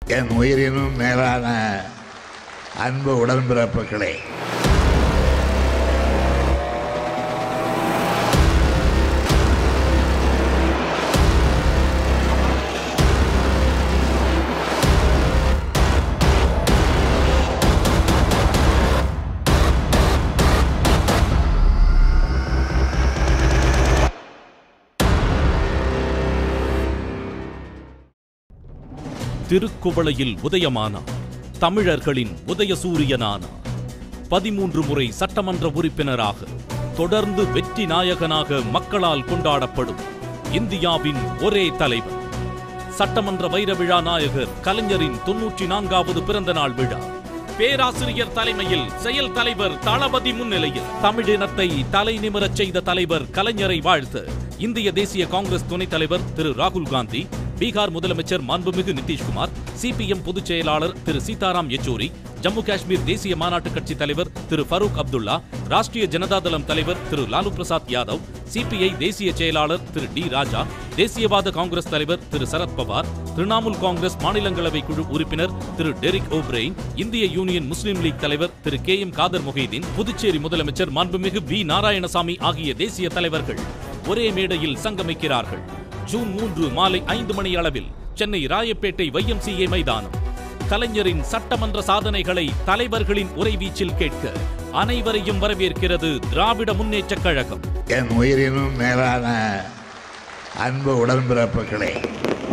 என் உயிரினும் மேலான அன்பு உடன்பிறப்புகளே திருக்குவளையில் உதயமானார் தமிழர்களின் உதயசூரியனானார் பதிமூன்று முறை சட்டமன்ற உறுப்பினராக தொடர்ந்து வெற்றி நாயகனாக மக்களால் கொண்டாடப்படும் இந்தியாவின் ஒரே தலைவர் சட்டமன்ற வைர விழா நாயகர் கலைஞரின் தொன்னூற்றி நான்காவது பிறந்த நாள் விழா பேராசிரியர் தலைமையில் செயல் தலைவர் தளபதி முன்னிலையில் தமிழினத்தை தலை நிமிரச் செய்த தலைவர் கலைஞரை வாழ்த்து இந்திய தேசிய காங்கிரஸ் துணைத் தலைவர் திரு ராகுல் காந்தி பீகார் முதலமைச்சர் மாண்புமிகு நிதிஷ்குமார் சிபிஎம் பொதுச் செயலாளர் திரு சீதாராம் யெச்சூரி ஜம்மு காஷ்மீர் தேசிய மாநாட்டு கட்சி தலைவர் திரு ஃபரூக் அப்துல்லா ராஷ்டிரிய ஜனதாதளம் தலைவர் திரு லாலு பிரசாத் யாதவ் சிபிஐ தேசிய செயலாளர் திரு டி ராஜா தேசியவாத காங்கிரஸ் தலைவர் திரு சரத்பவார் திரிணாமுல் காங்கிரஸ் மாநிலங்களவை குழு உறுப்பினர் திரு டெரிக் ஓப்ரெயின் இந்திய யூனியன் முஸ்லீம் லீக் தலைவர் திரு கே எம் காதர் மொஹிதீன் புதுச்சேரி முதலமைச்சர் மாண்புமிகு வி நாராயணசாமி ஆகிய தேசிய தலைவர்கள் ஒரே மேடையில் சங்கமிக்கிறார்கள் ஜூன் மூன்று மாலை ஐந்து மணி அளவில் சென்னை ராயப்பேட்டை வைஎம்சிஏ மைதானம் கலைஞரின் சட்டமன்ற சாதனைகளை தலைவர்களின் உரைவீச்சில் கேட்க அனைவரையும் வரவேற்கிறது திராவிட முன்னேற்றக் கழகம் என் உயிரினும் மேலான அன்பு உடன்பிறப்புகளே